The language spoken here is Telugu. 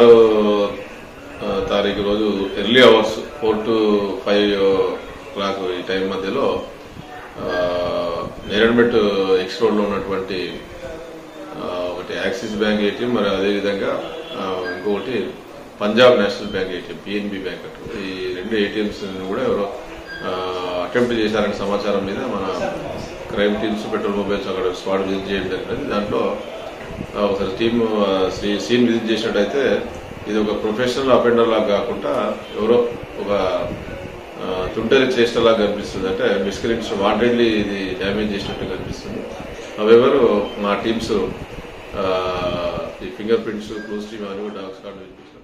పదహారు ఆ, తారీఖు రోజు early hours four to five clock ఈ టైం మధ్యలో ఆ, నేరన్బెట్ ఎక్స్ రోడ్లో ఉన్నటువంటి ఆ, ఒకటి యాక్సిస్ బ్యాంక్ ఏటీఎం మరి అదేవిధంగా ఆ, ఇంకొకటి Punjab national bank ATM PNB bank అటు ఈ రెండు ఏటీఎంస్ కూడా ఎవరో అటెంప్ట్ చేశారనే సమాచారం మీద మన క్రైమ్ టీమ్స్ పెట్రోల్ మొబైల్స్ అక్కడ స్పాట్ విజిట్ చేయడం జరిగింది దాంట్లో ఆ, ఒకసారి టీమ్ సీన్ విజిట్ చేసినట్టయితే ఇది ఒక ప్రొఫెషనల్ అఫెండర్ లాగా కాకుండా ఎవరో ఒక ఆ, తుంటరి చేష్టలాగా కనిపిస్తుంది అంటే మిస్క్రీన్స్ వాంటెడ్లీ ఇది డ్యామేజ్ చేసినట్టు కనిపిస్తుంది అవెవరు మా టీమ్స్ ఈ ఫింగర్ ప్రింట్స్ క్లోజ్ టీమ్ అని కూడా డాగ్ స్కాడ్ వినిపించారు